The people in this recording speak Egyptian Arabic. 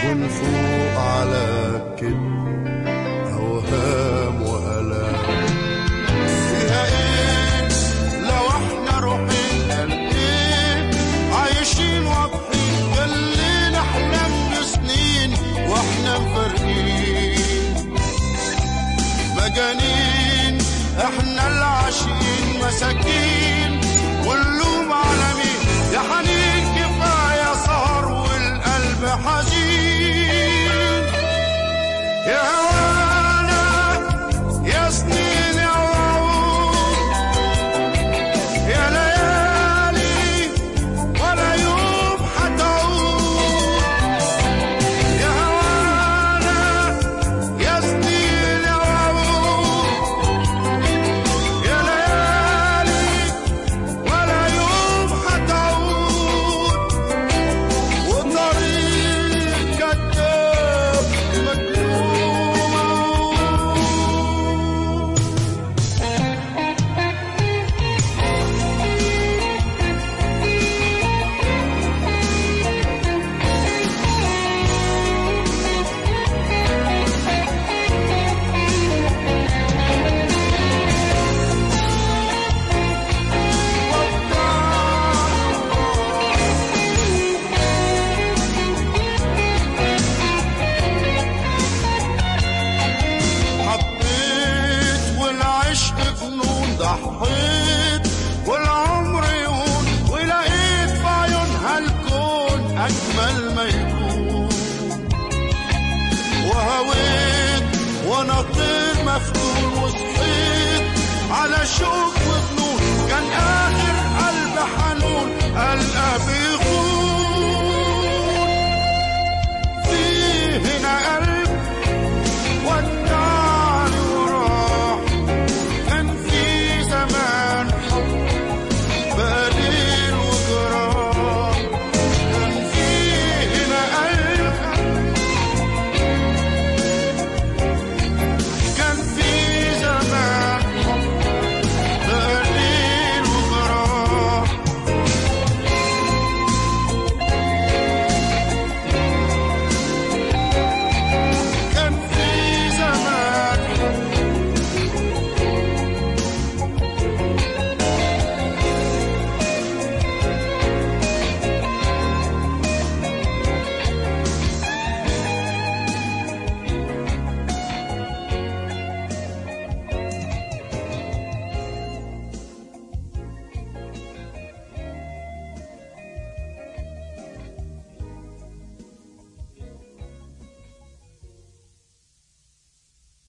ونفوق على كل أوهام وألام فيها إيه لو إحنا روحين قال إيه عايشين واضحين اللي نحلم بسنين وإحنا مفرقين مجانين إحنا العاشقين مساكين واللوم على مين يا حنين كفاية سهر والقلب حزين يا هوانا يا سنين يا وعود يا ليالي ولا يوم حتعود يا هوانا يا سنين يا وعود يا ليالي ولا يوم حتعود وطريق كذاب مكتوب حبيت والعشق فنون ضحيت والعمر يهون ولقيت في عيونها الكون أجمل ما يكون وهويت وانا طير مفتون وصحيت على شوق وفنون كان آخر قلب حنون القى